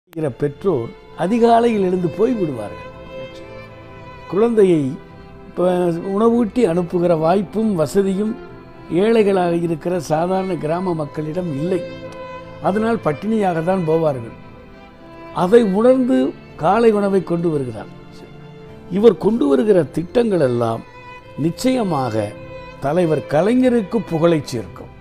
இருக்கிற பெற்றோர் அதிகாலையில் எழுந்து போய் விடுவார்கள் குழந்தையை இப்போ உணவூட்டி அனுப்புகிற வாய்ப்பும் வசதியும் ஏழைகளாக இருக்கிற சாதாரண கிராம மக்களிடம் இல்லை அதனால் பட்டினியாக தான் போவார்கள் அதை உணர்ந்து காலை உணவை கொண்டு வருகிறார் இவர் கொண்டு வருகிற திட்டங்கள் எல்லாம் நிச்சயமாக தலைவர் கலைஞருக்கு புகழை சேர்க்கும்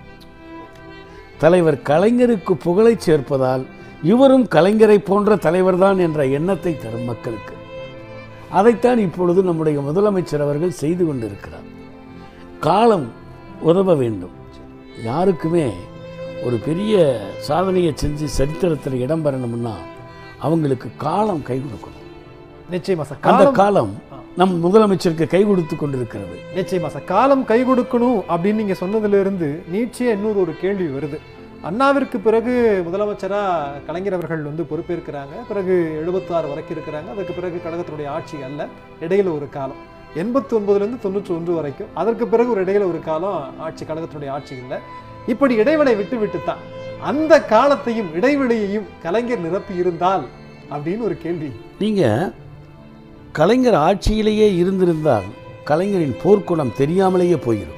தலைவர் கலைஞருக்கு புகழை சேர்ப்பதால் இவரும் கலைஞரை போன்ற தலைவர்தான் என்ற எண்ணத்தை தரும் மக்களுக்கு அதைத்தான் இப்பொழுது நம்முடைய முதலமைச்சர் அவர்கள் செய்து கொண்டிருக்கிறார் காலம் உதவ வேண்டும் யாருக்குமே ஒரு பெரிய சாதனையை செஞ்சு சரித்திரத்தில் இடம் பெறணும்னா அவங்களுக்கு காலம் கை கொடுக்கணும் நிச்சயமா சார் அந்த காலம் காலம் நம் முதலமைச்சருக்கு கை கொடுத்து கொண்டிருக்கிறது நிச்சயமா சார் காலம் கை கொடுக்கணும் அப்படின்னு நீங்க சொன்னதுல இருந்து நீட்சியா இன்னொரு ஒரு கேள்வி வருது அண்ணாவிற்கு பிறகு முதலமைச்சரா கலைஞர் அவர்கள் வந்து பொறுப்பேற்கிறாங்க பிறகு 76 வரைக்கும் இருக்கிறாங்க அதுக்கு பிறகு கழகத்தினுடைய ஆட்சி அல்ல இடையில ஒரு காலம் எண்பத்தி ஒன்பதுலேருந்து தொண்ணூற்றி ஒன்று வரைக்கும் அதற்கு பிறகு ஒரு இடையில ஒரு காலம் ஆட்சி கழகத்தினுடைய ஆட்சி இல்லை இப்படி இடைவெளி விட்டு விட்டு தான் அந்த காலத்தையும் இடைவெளியையும் கலைஞர் நிரப்பி இருந்தால் அப்படின்னு ஒரு கேள்வி நீங்கள் கலைஞர் ஆட்சியிலேயே இருந்திருந்தால் கலைஞரின் போர்க்குணம் தெரியாமலேயே போயிருக்கும்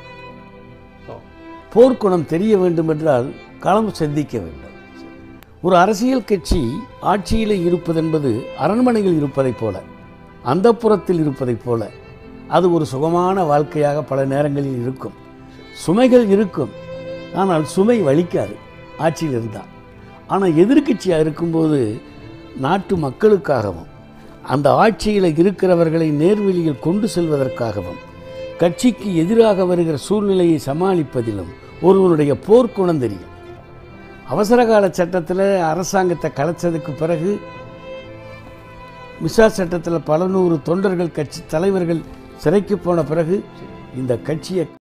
ஓ. போர்க்குணம் தெரிய வேண்டும் என்றால் களம் சந்திக்க வேண்டும் ஒரு அரசியல் கட்சி ஆட்சியில் இருப்பதென்பது அரண்மனையில் இருப்பதைப் போல அந்தப்புறத்தில் இருப்பதைப் போல அது ஒரு சுகமான வாழ்க்கையாக பல நேரங்களில் இருக்கும் சுமைகள் இருக்கும் ஆனால் சுமை வலிக்காது ஆட்சியில் இருந்தால் ஆனால் எதிர்க்கட்சியாக இருக்கும்போது நாட்டு மக்களுக்காகவும் அந்த ஆட்சியில் இருக்கிறவர்களை நேர்வழியில் கொண்டு செல்வதற்காகவும் கட்சிக்கு எதிராக வருகிற சூழ்நிலையை சமாளிப்பதிலும் ஒருவனுடைய போர்க்குணம் தெரியும் அவசரகால சட்டத்தில் அரசாங்கத்தை கலைச்சதுக்கு பிறகு மிசா சட்டத்தில் பல நூறு தொண்டர்கள் கட்சி தலைவர்கள் சிறைக்கு போன பிறகு இந்த கட்சியை